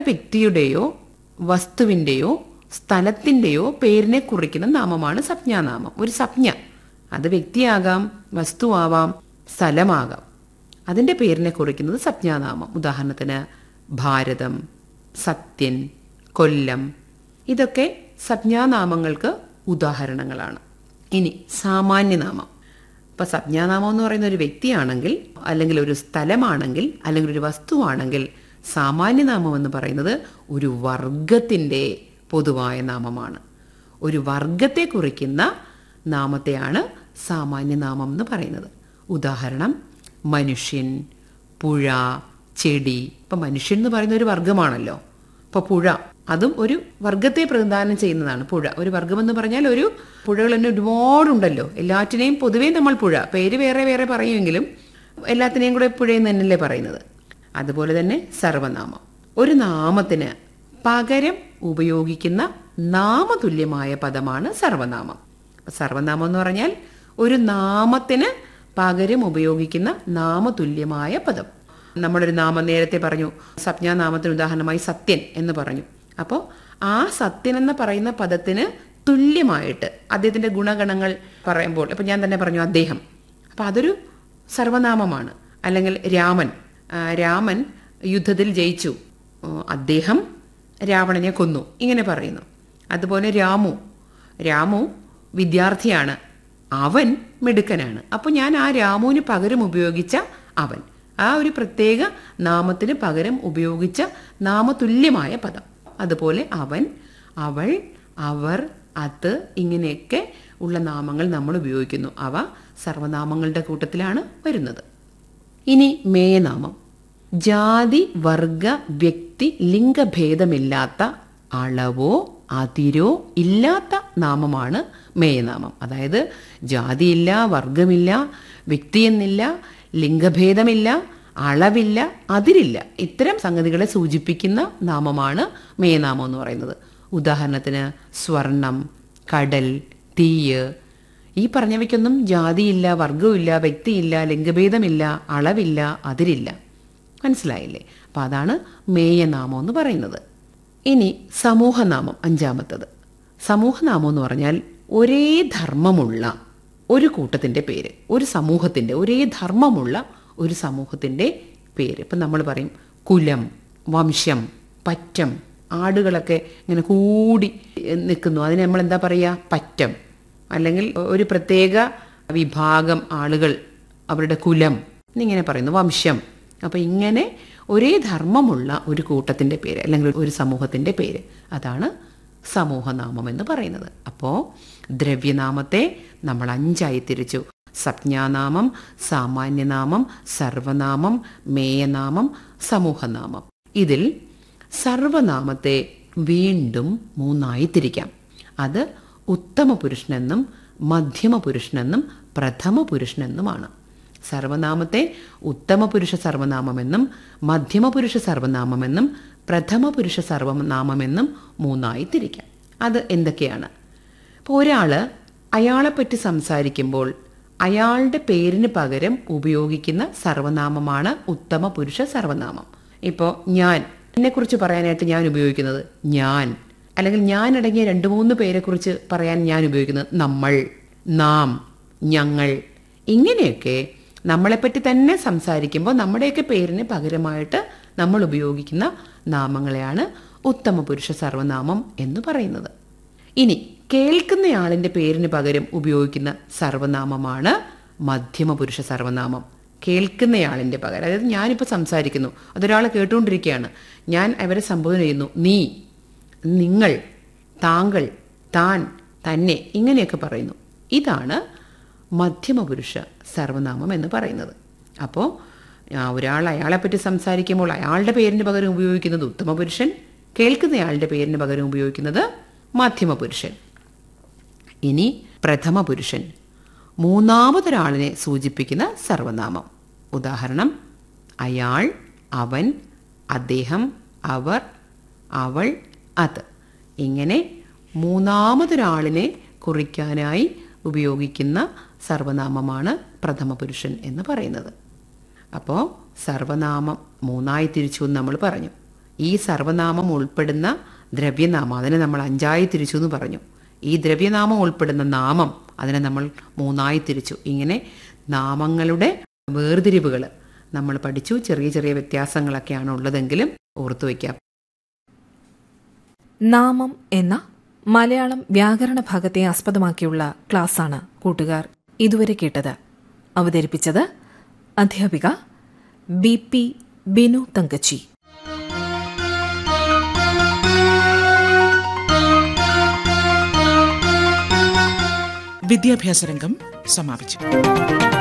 വ്യക്തിയുടെയോ വസ്തുവിന്റെയോ സ്ഥലത്തിന്റെയോ പേരിനെ കുറിക്കുന്ന നാമമാണ് സംജ്ഞാനാമം ഒരു സംജ്ഞ അത് വ്യക്തിയാകാം വസ്തുവാവാം സ്ഥലമാകാം അതിന്റെ പേരിനെ കുറിക്കുന്നത് സംജ്ഞാനാമം ഉദാഹരണത്തിന് ഭാരതം സത്യൻ കൊല്ലം ഇതൊക്കെ സംജ്ഞാനാമങ്ങൾക്ക് ഉദാഹരണങ്ങളാണ് ഇനി സാമാന്യനാമം ഇപ്പൊ സംജ്ഞാനാമം എന്ന് പറയുന്ന ഒരു വ്യക്തിയാണെങ്കിൽ അല്ലെങ്കിൽ ഒരു സ്ഥലമാണെങ്കിൽ അല്ലെങ്കിൽ ഒരു വസ്തുവാണെങ്കിൽ സാമാന്യനാമം എന്ന് പറയുന്നത് ഒരു വർഗത്തിന്റെ പൊതുവായ നാമമാണ് ഒരു വർഗത്തെ കുറിക്കുന്ന നാമത്തെയാണ് സാമാന്യനാമം എന്ന് പറയുന്നത് ഉദാഹരണം മനുഷ്യൻ പുഴ ചെടി ഇപ്പൊ മനുഷ്യൻ എന്ന് പറയുന്ന ഒരു വർഗമാണല്ലോ ഇപ്പൊ പുഴ അതും ഒരു വർഗത്തെ പ്രതിദാനം ചെയ്യുന്നതാണ് പുഴ ഒരു വർഗം എന്ന് പറഞ്ഞാൽ ഒരു പുഴകൾ തന്നെ ഒരുപാടുണ്ടല്ലോ എല്ലാറ്റിനെയും പൊതുവേ നമ്മൾ പുഴ പേര് വേറെ വേറെ പറയുമെങ്കിലും എല്ലാത്തിനെയും കൂടെ പുഴയെന്ന് തന്നെയല്ലേ പറയുന്നത് അതുപോലെ തന്നെ സർവനാമം ഒരു നാമത്തിന് പകരം ഉപയോഗിക്കുന്ന നാമതുല്യമായ പദമാണ് സർവനാമം അപ്പൊ സർവനാമം എന്ന് പറഞ്ഞാൽ ഒരു നാമത്തിന് പകരം ഉപയോഗിക്കുന്ന നാമതുല്യമായ പദം നമ്മളൊരു നാമം നേരത്തെ പറഞ്ഞു സംജ്ഞാനാമത്തിന് ഉദാഹരണമായി സത്യൻ എന്ന് പറഞ്ഞു അപ്പോൾ ആ സത്യൻ എന്ന് പറയുന്ന പദത്തിന് തുല്യമായിട്ട് അദ്ദേഹത്തിന്റെ ഗുണഗണങ്ങൾ പറയുമ്പോൾ ഇപ്പൊ ഞാൻ തന്നെ പറഞ്ഞു അദ്ദേഹം അപ്പൊ അതൊരു സർവനാമമാണ് അല്ലെങ്കിൽ രാമൻ ആ, രാമൻ യുദ്ധത്തിൽ ജയിച്ചു ആ, അദ്ദേഹം രാവണനെ കൊന്നു ഇങ്ങനെ പറയുന്നു അതുപോലെ രാമു രാമു വിദ്യാർത്ഥിയാണ് അവൻ മിടുക്കനാണ് അപ്പോൾ ഞാൻ ആ രാമുവിന് പകരം ഉപയോഗിച്ച അവൻ ആ ഒരു പ്രത്യേക നാമത്തിന് പകരം ഉപയോഗിച്ച നാമതുല്യമായ പദം അതുപോലെ അവൻ അവൾ അവർ അത് ഇങ്ങനെയൊക്കെ ഉള്ള നാമങ്ങൾ നമ്മൾ ഉപയോഗിക്കുന്നു അവ സർവനാമങ്ങളുടെ കൂട്ടത്തിലാണ് വരുന്നത് ഇനി മേയനാമം ജാതി വർഗ വ്യക്തി ലിംഗഭേദമില്ലാത്ത അളവോ അതിരോ ഇല്ലാത്ത നാമമാണ് മേയനാമം അതായത് ജാതിയില്ല വർഗമില്ല വ്യക്തിയെന്നില്ല ലിംഗഭേദമില്ല അളവില്ല അതിരില്ല ഇത്തരം സംഗതികളെ സൂചിപ്പിക്കുന്ന നാമമാണ് മേയനാമം എന്ന് പറയുന്നത് ഉദാഹരണത്തിന് സ്വർണം കടൽ തീയ് ഈ പറഞ്ഞവയ്ക്കൊന്നും ജാതിയില്ല വർഗമില്ല വ്യക്തിയില്ല ലിംഗഭേദമില്ല അളവില്ല അതിരില്ല മനസ്സിലായില്ലേ അപ്പം അതാണ് മേയനാമം എന്ന് പറയുന്നത് ഇനി സമൂഹനാമം അഞ്ചാമത്തത് സമൂഹനാമം എന്ന് പറഞ്ഞാൽ ഒരേ ധർമ്മമുള്ള ഒരു കൂട്ടത്തിന്റെ പേര് ഒരു സമൂഹത്തിന്റെ ഒരേ ധർമ്മമുള്ള ഒരു സമൂഹത്തിന്റെ പേര് ഇപ്പം നമ്മൾ പറയും കുലം വംശം പറ്റം ആടുകളൊക്കെ ഇങ്ങനെ കൂടി നിൽക്കുന്നു അതിന് നമ്മൾ എന്താ പറയുക പറ്റം അല്ലെങ്കിൽ ഒരു പ്രത്യേക വിഭാഗം ആളുകൾ അവരുടെ കുലം എന്നിങ്ങനെ പറയുന്നു വംശം അപ്പൊ ഇങ്ങനെ ഒരേ ധർമ്മമുള്ള ഒരു കൂട്ടത്തിന്റെ പേര് അല്ലെങ്കിൽ ഒരു സമൂഹത്തിന്റെ പേര് അതാണ് സമൂഹനാമം എന്ന് പറയുന്നത് അപ്പോൾ ദ്രവ്യനാമത്തെ നമ്മൾ അഞ്ചായി തിരിച്ചു സംജ്ഞാനാമം സാമാന്യനാമം സർവനാമം മേയനാമം സമൂഹനാമം ഇതിൽ സർവനാമത്തെ വീണ്ടും മൂന്നായി തിരിക്കാം അത് ഉത്തമ പുരുഷനെന്നും മധ്യമ പുരുഷനെന്നും പ്രഥമ പുരുഷനെന്നുമാണ് സർവനാമത്തെ ഉത്തമ പുരുഷ സർവനാമമെന്നും മധ്യമ പുരുഷ സർവനാമമെന്നും പ്രഥമ പുരുഷ സർവനാമമെന്നും മൂന്നായി തിരിക്കാം അത് എന്തൊക്കെയാണ് ഇപ്പോൾ ഒരാൾ അയാളെപ്പറ്റി സംസാരിക്കുമ്പോൾ അയാളുടെ പേരിന് പകരം ഉപയോഗിക്കുന്ന സർവനാമമാണ് ഉത്തമ പുരുഷ സർവനാമം ഇപ്പോൾ ഞാൻ എന്നെക്കുറിച്ച് പറയാനായിട്ട് ഞാൻ ഉപയോഗിക്കുന്നത് ഞാൻ അല്ലെങ്കിൽ ഞാൻ അടങ്ങിയ രണ്ട് മൂന്ന് പേരെക്കുറിച്ച് പറയാൻ ഞാൻ ഉപയോഗിക്കുന്നത് നമ്മൾ നാം ഞങ്ങൾ ഇങ്ങനെയൊക്കെ നമ്മളെപ്പറ്റി തന്നെ സംസാരിക്കുമ്പോൾ നമ്മുടെയൊക്കെ പേരിന് പകരമായിട്ട് നമ്മൾ ഉപയോഗിക്കുന്ന നാമങ്ങളെയാണ് ഉത്തമ പുരുഷ സർവനാമം എന്ന് പറയുന്നത് ഇനി കേൾക്കുന്നയാളിന്റെ പേരിന് പകരം ഉപയോഗിക്കുന്ന സർവനാമമാണ് മധ്യമ പുരുഷ സർവനാമം കേൾക്കുന്നയാളിന്റെ പകരം അതായത് ഞാനിപ്പോൾ സംസാരിക്കുന്നു അതൊരാൾ കേട്ടുകൊണ്ടിരിക്കുകയാണ് ഞാൻ അവരെ സംബോധന ചെയ്യുന്നു നീ നിങ്ങൾ താങ്കൾ താൻ തന്നെ ഇങ്ങനെയൊക്കെ പറയുന്നു ഇതാണ് മധ്യമപുരുഷ സർവനാമം എന്ന് പറയുന്നത് അപ്പോൾ ഒരാൾ അയാളെപ്പറ്റി സംസാരിക്കുമ്പോൾ അയാളുടെ പേരിന് പകരം ഉപയോഗിക്കുന്നത് ഉത്തമ പുരുഷൻ കേൾക്കുന്നയാളുടെ പേരിന് പകരം ഉപയോഗിക്കുന്നത് മധ്യമ പുരുഷൻ ഇനി പ്രഥമ പുരുഷൻ മൂന്നാമതൊരാളിനെ സൂചിപ്പിക്കുന്ന സർവനാമം ഉദാഹരണം അയാൾ അവൻ അദ്ദേഹം അവർ അവൾ അത് ഇങ്ങനെ മൂന്നാമതൊരാളിനെ കുറിക്കാനായി ഉപയോഗിക്കുന്ന സർവനാമമാണ് പ്രഥമ പുരുഷൻ എന്ന് പറയുന്നത് അപ്പോൾ സർവനാമം മൂന്നായി തിരിച്ചു എന്ന് നമ്മൾ പറഞ്ഞു ഈ സർവനാമം ഉൾപ്പെടുന്ന ദ്രവ്യനാമം അതിനെ നമ്മൾ അഞ്ചായി തിരിച്ചു എന്ന് പറഞ്ഞു ഈ ദ്രവ്യനാമം ഉൾപ്പെടുന്ന നാമം അതിനെ നമ്മൾ മൂന്നായി തിരിച്ചു ഇങ്ങനെ നാമങ്ങളുടെ വേർതിരിവുകൾ നമ്മൾ പഠിച്ചു ചെറിയ ചെറിയ വ്യത്യാസങ്ങളൊക്കെയാണ് ഉള്ളതെങ്കിലും ഓർത്തു വയ്ക്കാം നാമം എന്ന മലയാളം വ്യാകരണ ഭാഗത്തെ ആസ്പദമാക്കിയുള്ള ക്ലാസ്സാണ് കൂട്ടുകാർ ഇതുവരെ കേട്ടത് അവതരിപ്പിച്ചത് അധ്യാപിക ബി പി ബിനു തങ്കച്ചി വിദ്യാഭ്യാസ രംഗം സമാപിച്ചു